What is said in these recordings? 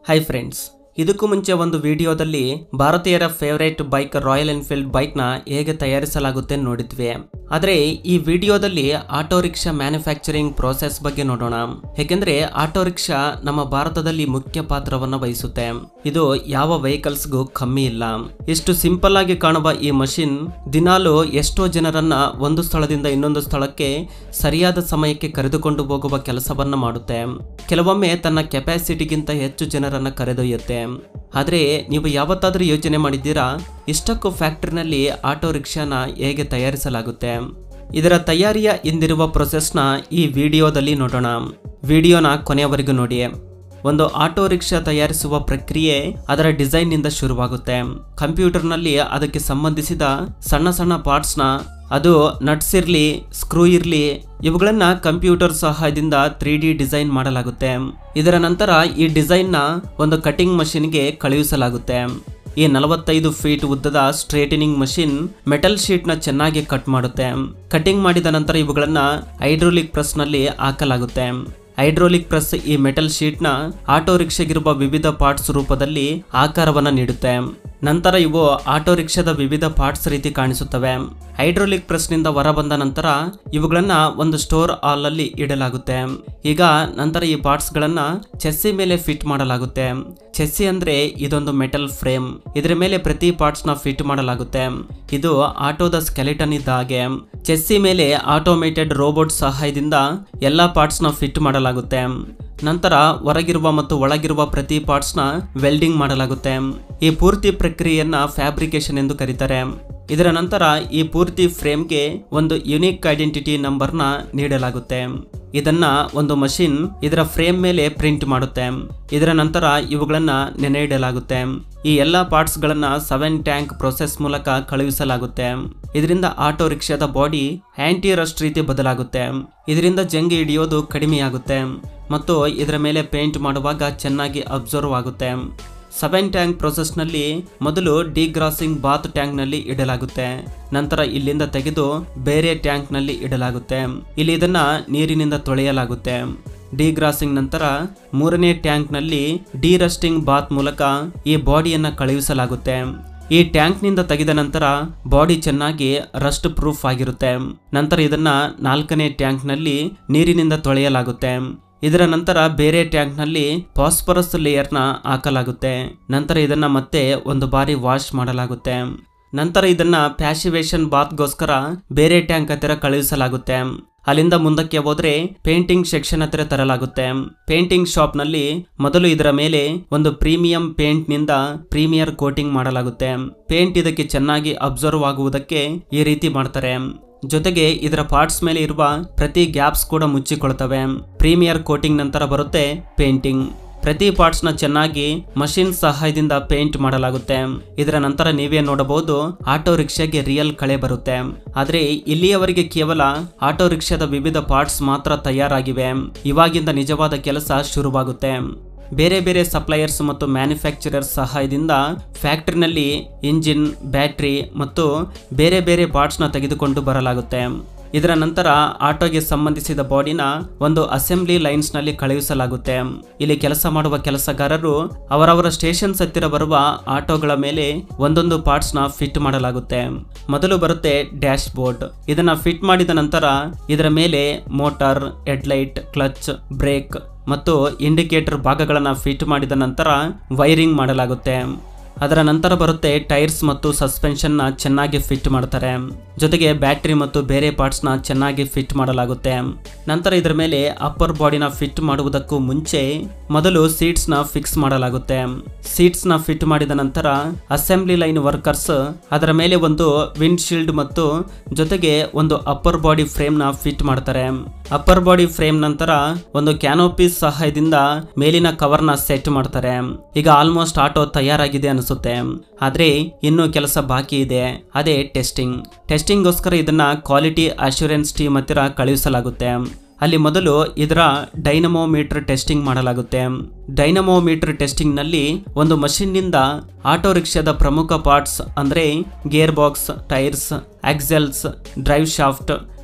hi friends ಇದಕ್ಕೂ ಮುಂಚೆ ಒಂದು ವಿಡಿಯೋದಲ್ಲಿ ಭಾರತೀಯರ ಫೇವರೇಟ್ ಬೈಕ್ ರಾಯಲ್ ಎನ್ಫೀಲ್ಡ್ ಬೈಕ್ನ ಹೇಗೆ ತಯಾರಿಸಲಾಗುತ್ತೆ ನೋಡಿದ್ವಿ ಆದರೆ ಈ ವಿಡಿಯೋದಲ್ಲಿ ಆಟೋ ರಿಕ್ಷಾ ಮ್ಯಾನುಫ್ಯಾಕ್ಚರಿಂಗ್ ಪ್ರೋಸೆಸ್ ಬಗ್ಗೆ ನೋಡೋಣ ಯಾಕೆಂದ್ರೆ ಆಟೋ ರಿಕ್ಷಾ ನಮ್ಮ ಭಾರತದಲ್ಲಿ ಮುಖ್ಯ ಪಾತ್ರವನ್ನು ವಹಿಸುತ್ತೆ ಇದು ಯಾವ ವೆಹಿಕಲ್ಸ್ಗೂ ಕಮ್ಮಿ ಇಲ್ಲ ಇಷ್ಟು ಸಿಂಪಲ್ ಆಗಿ ಕಾಣುವ ಈ ಮಷಿನ್ ದಿನಾಲು ಎಷ್ಟೋ ಜನರನ್ನ ಒಂದು ಸ್ಥಳದಿಂದ ಇನ್ನೊಂದು ಸ್ಥಳಕ್ಕೆ ಸರಿಯಾದ ಸಮಯಕ್ಕೆ ಕರೆದುಕೊಂಡು ಹೋಗುವ ಕೆಲಸವನ್ನ ಮಾಡುತ್ತೆ ಕೆಲವೊಮ್ಮೆ ತನ್ನ ಕೆಪಾಸಿಟಿಗಿಂತ ಹೆಚ್ಚು ಜನರನ್ನ ಕರೆದೊಯ್ಯುತ್ತೆ ಆದರೆ ನೀವು ಯಾವತ್ತಾದ್ರೂ ಯೋಚನೆ ಮಾಡಿದ್ದೀರಾ ಇಷ್ಟಕ್ಕೂ ಫ್ಯಾಕ್ಟ್ರಿನಲ್ಲಿ ಆಟೋ ರಿಕ್ಷಾನ ಹೇಗೆ ತಯಾರಿಸಲಾಗುತ್ತೆ ಇದರ ತಯಾರಿಯ ಹಿಂದಿರುವ ಪ್ರೊಸೆಸ್ನ ಈ ವಿಡಿಯೋದಲ್ಲಿ ನೋಡೋಣ ವಿಡಿಯೋನ ಕೊನೆಯವರೆಗೂ ನೋಡಿ ಒಂದು ಆಟೋ ರಿಕ್ಷಾ ತಯಾರಿಸುವ ಪ್ರಕ್ರಿಯೆ ಅದರ ಡಿಸೈನ್ನಿಂದ ಶುರುವಾಗುತ್ತೆ ಕಂಪ್ಯೂಟರ್ನಲ್ಲಿ ಅದಕ್ಕೆ ಸಂಬಂಧಿಸಿದ ಸಣ್ಣ ಸಣ್ಣ ಪಾರ್ಟ್ಸ್ನ ಅದು ನಟ್ಸ್ ಇರಲಿ ಸ್ಕ್ರೂ ಇರಲಿ ಇವುಗಳನ್ನ ಕಂಪ್ಯೂಟರ್ ಸಹಾಯದಿಂದ ತ್ರೀ ಡಿ ಡಿಸೈನ್ ಮಾಡಲಾಗುತ್ತೆ ಇದರ ನಂತರ ಈ ಡಿಸೈನ್ನ ಒಂದು ಕಟಿಂಗ್ ಮಷಿನ್ಗೆ ಕಳುಹಿಸಲಾಗುತ್ತೆ ಈ ನಲವತ್ತೈದು ಫೀಟ್ ಉದ್ದದ ಸ್ಟ್ರೇಟನಿಂಗ್ ಮಷಿನ್ ಮೆಟಲ್ ಶೀಟ್ನ ಚೆನ್ನಾಗಿ ಕಟ್ ಮಾಡುತ್ತೆ ಕಟಿಂಗ್ ಮಾಡಿದ ನಂತರ ಇವುಗಳನ್ನ ಹೈಡ್ರೋಲಿಕ್ ಪ್ರೆಸ್ನಲ್ಲಿ ಹಾಕಲಾಗುತ್ತೆ ಹೈಡ್ರೋಲಿಕ್ ಪ್ರೆಸ್ ಈ ಮೆಟಲ್ ಶೀಟ್ನ ಆಟೋ ರಿಕ್ಷಾಗಿರುವ ವಿವಿಧ ಪಾರ್ಟ್ಸ್ ರೂಪದಲ್ಲಿ ಆಕಾರವನ್ನು ನೀಡುತ್ತೆ ನಂತರ ಇವು ಆಟೋ ರಿಕ್ಷಾದ ವಿವಿಧ ಪಾರ್ಟ್ಸ್ ರೀತಿ ಕಾಣಿಸುತ್ತವೆ ಹೈಡ್ರೋಲಿಕ್ ಪ್ರೆಸ್ನಿಂದ ಹೊರಬಂದ ನಂತರ ಇವುಗಳನ್ನ ಒಂದು ಸ್ಟೋರ್ ಹಾಲ್ ಅಲ್ಲಿ ಇಡಲಾಗುತ್ತೆ ಈಗ ನಂತರ ಈ ಪಾರ್ಟ್ಸ್ಗಳನ್ನ ಚೆಸ್ಸಿ ಮೇಲೆ ಫಿಟ್ ಮಾಡಲಾಗುತ್ತೆ ಚೆಸ್ಸಿ ಅಂದ್ರೆ ಇದೊಂದು ಮೆಟಲ್ ಫ್ರೇಮ್ ಇದರ ಮೇಲೆ ಪ್ರತಿ ಪಾರ್ಟ್ಸ್ನ ಫಿಟ್ ಮಾಡಲಾಗುತ್ತೆ ಇದು ಆಟೋದ ಸ್ಕೆಲಿಟನ್ ಇದ್ದ ಹಾಗೆ ಚೆಸ್ಸಿ ಮೇಲೆ ಆಟೋಮೇಟೆಡ್ ರೋಬೋಟ್ ಸಹಾಯದಿಂದ ಎಲ್ಲ ಪಾರ್ಟ್ಸ್ನ ಫಿಟ್ ಮಾಡಲಾಗುತ್ತೆ ನಂತರ ಹೊರಗಿರುವ ಮತ್ತು ಒಳಗಿರುವ ಪ್ರತಿ ಪಾರ್ಟ್ಸ್ನ ವೆಲ್ಡಿಂಗ್ ಮಾಡಲಾಗುತ್ತೆ ಈ ಪೂರ್ತಿ ಪ್ರಕ್ರಿಯೆಯನ್ನ ಫ್ಯಾಬ್ರಿಕೇಶನ್ ಎಂದು ಕರೀತಾರೆ ಇದರ ನಂತರ ಈ ಪೂರ್ತಿ ಫ್ರೇಮ್ಗೆ ಒಂದು ಯುನಿಕ್ ಐಡೆಂಟಿಟಿ ನಂಬರ್ನ ನೀಡಲಾಗುತ್ತೆ ಇದನ್ನ ಒಂದು ಮಷಿನ್ ಇದರ ಫ್ರೇಮ್ ಮೇಲೆ ಪ್ರಿಂಟ್ ಮಾಡುತ್ತೆ ಇದರ ನಂತರ ಇವುಗಳನ್ನ ನೆನೆ ಇಡಲಾಗುತ್ತೆ ಈ ಎಲ್ಲ ಪಾರ್ಟ್ಸ್ಗಳನ್ನ ಸೆವೆನ್ ಟ್ಯಾಂಕ್ ಪ್ರೊಸೆಸ್ ಮೂಲಕ ಕಳುಹಿಸಲಾಗುತ್ತೆ ಇದರಿಂದ ಆಟೋ ರಿಕ್ಷಾದ ಬಾಡಿ ಆಂಟಿ ರಸ್ಟ್ ರೀತಿ ಬದಲಾಗುತ್ತೆ ಇದರಿಂದ ಜಂಗಿ ಹಿಡಿಯೋದು ಕಡಿಮೆಯಾಗುತ್ತೆ ಮತ್ತು ಇದರ ಮೇಲೆ ಪೇಂಟ್ ಮಾಡುವಾಗ ಚೆನ್ನಾಗಿ ಅಬ್ಸರ್ವ್ ಆಗುತ್ತೆ ಸೆವೆನ್ ಟ್ಯಾಂಕ್ ಪ್ರೊಸೆಸ್ನಲ್ಲಿ ಮೊದಲು ಡಿಗ್ರಾಸಿಂಗ್ ಬಾತ್ ಟ್ಯಾಂಕ್ನಲ್ಲಿ ಇಡಲಾಗುತ್ತೆ ನಂತರ ಇಲ್ಲಿಂದ ತೆಗೆದು ಬೇರೆ ಟ್ಯಾಂಕ್ನಲ್ಲಿ ಇಡಲಾಗುತ್ತೆ ಇಲ್ಲಿ ಇದನ್ನ ನೀರಿನಿಂದ ತೊಳೆಯಲಾಗುತ್ತೆ ಡಿಗ್ರಾಸಿಂಗ್ ನಂತರ ಮೂರನೇ ಟ್ಯಾಂಕ್ನಲ್ಲಿ ಡಿರಸ್ಟಿಂಗ್ ಬಾತ್ ಮೂಲಕ ಈ ಬಾಡಿಯನ್ನು ಕಳುಹಿಸಲಾಗುತ್ತೆ ಈ ಟ್ಯಾಂಕ್ನಿಂದ ತೆಗೆದ ನಂತರ ಬಾಡಿ ಚೆನ್ನಾಗಿ ರಸ್ಟ್ ಪ್ರೂಫ್ ಆಗಿರುತ್ತೆ ನಂತರ ಇದನ್ನ ನಾಲ್ಕನೇ ಟ್ಯಾಂಕ್ನಲ್ಲಿ ನೀರಿನಿಂದ ತೊಳೆಯಲಾಗುತ್ತೆ ಇದರ ನಂತರ ಬೇರೆ ಟ್ಯಾಂಕ್ನಲ್ಲಿ ಫಾಸ್ಫರಸ್ ಲೇಯರ್ನ ಹಾಕಲಾಗುತ್ತೆ ನಂತರ ಇದನ್ನ ಮತ್ತೆ ಒಂದು ಬಾರಿ ವಾಶ್ ಮಾಡಲಾಗುತ್ತೆ ನಂತರ ಇದನ್ನ ಪ್ಯಾಸಿವೇಶನ್ ಬಾತ್ಗೋಸ್ಕರ ಬೇರೆ ಟ್ಯಾಂಕ್ ಹತ್ತಿರ ಕಳುಹಿಸಲಾಗುತ್ತೆ ಅಲ್ಲಿಂದ ಮುಂದಕ್ಕೆ ಹೋದ್ರೆ ಪೇಂಟಿಂಗ್ ಸೆಕ್ಷನ್ ಹತ್ತಿರ ತರಲಾಗುತ್ತೆ ಪೇಂಟಿಂಗ್ ಶಾಪ್ ನಲ್ಲಿ ಮೊದಲು ಇದರ ಮೇಲೆ ಒಂದು ಪ್ರೀಮಿಯಂ ಪೇಂಟ್ ನಿಂದ ಪ್ರೀಮಿಯರ್ ಕೋಟಿಂಗ್ ಮಾಡಲಾಗುತ್ತೆ ಪೇಂಟ್ ಇದಕ್ಕೆ ಚೆನ್ನಾಗಿ ಅಬ್ಸರ್ವ್ ಆಗುವುದಕ್ಕೆ ಈ ರೀತಿ ಮಾಡ್ತಾರೆ ಜೊತೆಗೆ ಇದರ ಪಾರ್ಟ್ಸ್ ಮೇಲೆ ಇರುವ ಪ್ರತಿ ಗ್ಯಾಪ್ಸ್ ಕೂಡ ಮುಚ್ಚಿಕೊಳ್ತವೆ ಪ್ರೀಮಿಯರ್ ಕೋಟಿಂಗ್ ನಂತರ ಬರುತ್ತೆ ಪೇಂಟಿಂಗ್ ಪ್ರತಿ ಪಾರ್ಟ್ಸ್ನ ಚೆನ್ನಾಗಿ ಮಷಿನ್ ಸಹಾಯದಿಂದ ಪೇಂಟ್ ಮಾಡಲಾಗುತ್ತೆ ಇದರ ನಂತರ ನೀವೇ ನೋಡಬಹುದು ಆಟೋ ರಿಕ್ಷಾಗೆ ರಿಯಲ್ ಕಳೆ ಬರುತ್ತೆ ಆದ್ರೆ ಇಲ್ಲಿಯವರೆಗೆ ಕೇವಲ ಆಟೋ ರಿಕ್ಷಾದ ವಿವಿಧ ಪಾರ್ಟ್ಸ್ ಮಾತ್ರ ತಯಾರಾಗಿವೆ ಇವಾಗಿಂದ ನಿಜವಾದ ಕೆಲಸ ಶುರುವಾಗುತ್ತೆ ಬೇರೆ ಬೇರೆ ಸಪ್ಲೈಯರ್ಸ್ ಮತ್ತು ಮ್ಯಾನುಫ್ಯಾಕ್ಚರರ್ಸ್ ಸಹಾಯದಿಂದ ಫ್ಯಾಕ್ಟ್ರಿನಲ್ಲಿ ಇಂಜಿನ್ ಬ್ಯಾಟ್ರಿ ಮತ್ತು ಬೇರೆ ಬೇರೆ ಪಾರ್ಟ್ಸ್ನ ತೆಗೆದುಕೊಂಡು ಬರಲಾಗುತ್ತೆ ಇದರ ನಂತರ ಆಟೋಗೆ ಸಂಬಂಧಿಸಿದ ಬಾಡಿನ ಒಂದು ಅಸೆಂಬ್ಲಿ ಲೈನ್ಸ್ ನಲ್ಲಿ ಕಳುಹಿಸಲಾಗುತ್ತೆ ಇಲ್ಲಿ ಕೆಲಸ ಮಾಡುವ ಕೆಲಸಗಾರರು ಅವರವರ ಸ್ಟೇಷನ್ಸ್ ಹತ್ತಿರ ಬರುವ ಆಟೋಗಳ ಮೇಲೆ ಒಂದೊಂದು ಪಾರ್ಟ್ಸ್ ನ ಫಿಟ್ ಮಾಡಲಾಗುತ್ತೆ ಮೊದಲು ಬರುತ್ತೆ ಡ್ಯಾಶ್ ಬೋರ್ಡ್ ಇದನ್ನ ಫಿಟ್ ಮಾಡಿದ ನಂತರ ಇದರ ಮೇಲೆ ಮೋಟಾರ್ ಹೆಡ್ಲೈಟ್ ಕ್ಲಚ್ ಬ್ರೇಕ್ ಮತ್ತು ಇಂಡಿಕೇಟರ್ ಭಾಗಗಳನ್ನು ಫಿಟ್ ಮಾಡಿದ ನಂತರ ವೈರಿಂಗ್ ಮಾಡಲಾಗುತ್ತೆ ಅದರ ನಂತರ ಬರುತ್ತೆ ಟೈರ್ಸ್ ಮತ್ತು ಸಸ್ಪೆನ್ಷನ್ನ ಚೆನ್ನಾಗಿ ಫಿಟ್ ಮಾಡ್ತಾರೆ ಜೊತೆಗೆ ಬ್ಯಾಟ್ರಿ ಮತ್ತು ಬೇರೆ ಪಾರ್ಟ್ಸ್ನ ಚೆನ್ನಾಗಿ ಫಿಟ್ ಮಾಡಲಾಗುತ್ತೆ ನಂತರ ಇದರ ಮೇಲೆ ಅಪ್ಪರ್ ಬಾಡಿನ ಫಿಟ್ ಮಾಡುವುದಕ್ಕೂ ಮುಂಚೆ ಮೊದಲು ಸೀಟ್ಸ್ನ ಫಿಕ್ಸ್ ಮಾಡಲಾಗುತ್ತೆ ಸೀಟ್ಸ್ನ ಫಿಟ್ ಮಾಡಿದ ನಂತರ ಅಸೆಂಬ್ಲಿ ಲೈನ್ ವರ್ಕರ್ಸ್ ಅದರ ಮೇಲೆ ಒಂದು ವಿಂಡ್ ಶೀಲ್ಡ್ ಮತ್ತು ಜೊತೆಗೆ ಒಂದು ಅಪ್ಪರ್ ಬಾಡಿ ಫ್ರೇಮ್ನ ಫಿಟ್ ಮಾಡ್ತಾರೆ ಅಪ್ಪರ್ ಬಾಡಿ ಫ್ರೇಮ್ ನಂತರ ಒಂದು ಕ್ಯಾನೋಪೀಸ್ ಸಹಾಯದಿಂದ ಮೇಲಿನ ಕವರ್ನ ಸೆಟ್ ಮಾಡ್ತಾರೆ ಈಗ ಆಲ್ಮೋಸ್ಟ್ ಆಟೋ ತಯಾರಾಗಿದೆ ಅನಿಸುತ್ತೆ ಆದ್ರೆ ಇನ್ನೂ ಕೆಲಸ ಬಾಕಿ ಇದೆ ಅದೇ ಟೆಸ್ಟಿಂಗ್ ಟೆಸ್ಟಿಂಗ್ಗೋಸ್ಕರ ಇದನ್ನ ಕ್ವಾಲಿಟಿ ಅಶ್ಯೂರೆನ್ಸ್ ಟೀಮ್ ಹತ್ತಿರ ಕಳುಹಿಸಲಾಗುತ್ತೆ ಅಲ್ಲಿ ಮೊದಲು ಇದರ ಡೈನಮೋಮೀಟರ್ ಟೆಸ್ಟಿಂಗ್ ಮಾಡಲಾಗುತ್ತೆ ಡೈನಮೋಮೀಟರ್ ಟೆಸ್ಟಿಂಗ್ನಲ್ಲಿ ಒಂದು ಮಷಿನ್ನಿಂದ ಆಟೋ ರಿಕ್ಷಾದ ಪ್ರಮುಖ ಪಾರ್ಟ್ಸ್ ಅಂದರೆ gear box tyres axles drive shaft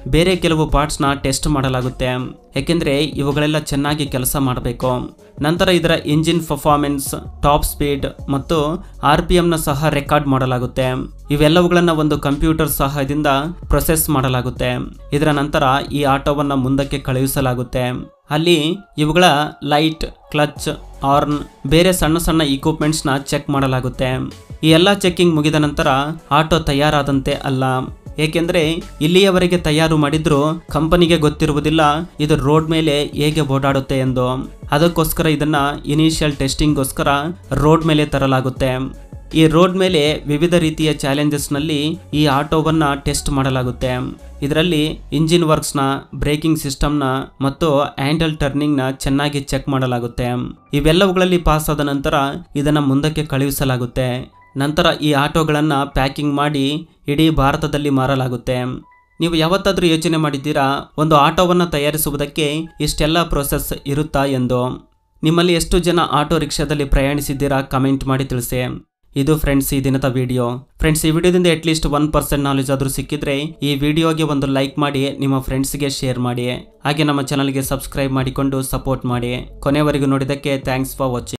ಬೇರೆ ಕೆಲವು ಪಾರ್ಟ್ಸ್ನ ಟೆಸ್ಟ್ ಮಾಡಲಾಗುತ್ತೆ ಯಾಕೆಂದ್ರೆ ಇವುಗಳೆಲ್ಲ ಚೆನ್ನಾಗಿ ಕೆಲಸ ಮಾಡಬೇಕು ನಂತರ ಇದರ ಇಂಜಿನ್ ಪರ್ಫಾರ್ಮೆನ್ಸ್ ಟಾಪ್ ಸ್ಪೀಡ್ ಮತ್ತು ಆರ್ ಪಿ ಎಂನ ಸಹ ರೆಕಾರ್ಡ್ ಮಾಡಲಾಗುತ್ತೆ ಇವೆಲ್ಲವುಗಳನ್ನ ಒಂದು ಕಂಪ್ಯೂಟರ್ ಸಹಾಯದಿಂದ ಪ್ರೊಸೆಸ್ ಮಾಡಲಾಗುತ್ತೆ ಇದರ ನಂತರ ಈ ಆಟೋವನ್ನು ಮುಂದಕ್ಕೆ ಕಳುಹಿಸಲಾಗುತ್ತೆ ಅಲ್ಲಿ ಇವುಗಳ ಲೈಟ್ ಕ್ಲಚ್ ಆರ್ನ್ ಬೇರೆ ಸಣ್ಣ ಸಣ್ಣ ಇಕ್ವಿಪ್ಮೆಂಟ್ಸ್ನ ಚೆಕ್ ಮಾಡಲಾಗುತ್ತೆ ಈ ಎಲ್ಲ ಚೆಕ್ಕಿಂಗ್ ಮುಗಿದ ನಂತರ ಆಟೋ ತಯಾರಾದಂತೆ ಅಲ್ಲ ಏಕೆಂದರೆ ಇಲ್ಲಿಯವರೆಗೆ ತಯಾರು ಮಾಡಿದ್ರು ಕಂಪನಿಗೆ ಗೊತ್ತಿರುವುದಿಲ್ಲ ಇದು ರೋಡ್ ಮೇಲೆ ಹೇಗೆ ಓಡಾಡುತ್ತೆ ಎಂದು ಅದಕ್ಕೋಸ್ಕರ ಇದನ್ನ ಇನಿಷಿಯಲ್ ಟೆಸ್ಟಿಂಗ್ಗೋಸ್ಕರ ರೋಡ್ ಮೇಲೆ ತರಲಾಗುತ್ತೆ ಈ ರೋಡ್ ಮೇಲೆ ವಿವಿಧ ರೀತಿಯ ಚಾಲೆಂಜಸ್ನಲ್ಲಿ ಈ ಆಟೋವನ್ನು ಟೆಸ್ಟ್ ಮಾಡಲಾಗುತ್ತೆ ಇದರಲ್ಲಿ ಇಂಜಿನ್ ವರ್ಕ್ಸ್ನ ಬ್ರೇಕಿಂಗ್ ಸಿಸ್ಟಮ್ನ ಮತ್ತು ಹ್ಯಾಂಡಲ್ ಟರ್ನಿಂಗ್ನ ಚೆನ್ನಾಗಿ ಚೆಕ್ ಮಾಡಲಾಗುತ್ತೆ ಇವೆಲ್ಲವುಗಳಲ್ಲಿ ಪಾಸ್ ಆದ ನಂತರ ಇದನ್ನು ಮುಂದಕ್ಕೆ ಕಳುಹಿಸಲಾಗುತ್ತೆ ನಂತರ ಈ ಆಟೋಗಳನ್ನು ಪ್ಯಾಕಿಂಗ್ ಮಾಡಿ ಇಡೀ ಭಾರತದಲ್ಲಿ ಮಾರಲಾಗುತ್ತೆ ನೀವು ಯಾವತ್ತಾದರೂ ಯೋಚನೆ ಮಾಡಿದ್ದೀರಾ ಒಂದು ಆಟೋವನ್ನು ತಯಾರಿಸುವುದಕ್ಕೆ ಇಷ್ಟೆಲ್ಲ ಪ್ರೊಸೆಸ್ ಇರುತ್ತಾ ಎಂದು ನಿಮ್ಮಲ್ಲಿ ಎಷ್ಟು ಜನ ಆಟೋ ರಿಕ್ಷಾದಲ್ಲಿ ಪ್ರಯಾಣಿಸಿದ್ದೀರಾ ಕಮೆಂಟ್ ಮಾಡಿ ತಿಳಿಸಿ ಇದು ಫ್ರೆಂಡ್ಸ್ ಈ ದಿನದ ವಿಡಿಯೋ ಫ್ರೆಂಡ್ಸ್ ಈ ವಿಡಿಯೋದಿಂದ ಅಟ್ಲೀಸ್ಟ್ ಒನ್ ಪರ್ಸೆಂಟ್ ನಾಲೆಜ್ ಆದರೂ ಸಿಕ್ಕಿದ್ರೆ ಈ ವಿಡಿಯೋಗೆ ಒಂದು ಲೈಕ್ ಮಾಡಿ ನಿಮ್ಮ ಫ್ರೆಂಡ್ಸ್ಗೆ ಶೇರ್ ಮಾಡಿ ಹಾಗೆ ನಮ್ಮ ಚಾನಲ್ಗೆ ಸಬ್ಸ್ಕ್ರೈಬ್ ಮಾಡಿಕೊಂಡು ಸಪೋರ್ಟ್ ಮಾಡಿ ಕೊನೆವರೆಗೂ ನೋಡಿದ್ದಕ್ಕೆ ಥ್ಯಾಂಕ್ಸ್ ಫಾರ್ ವಾಚಿಂಗ್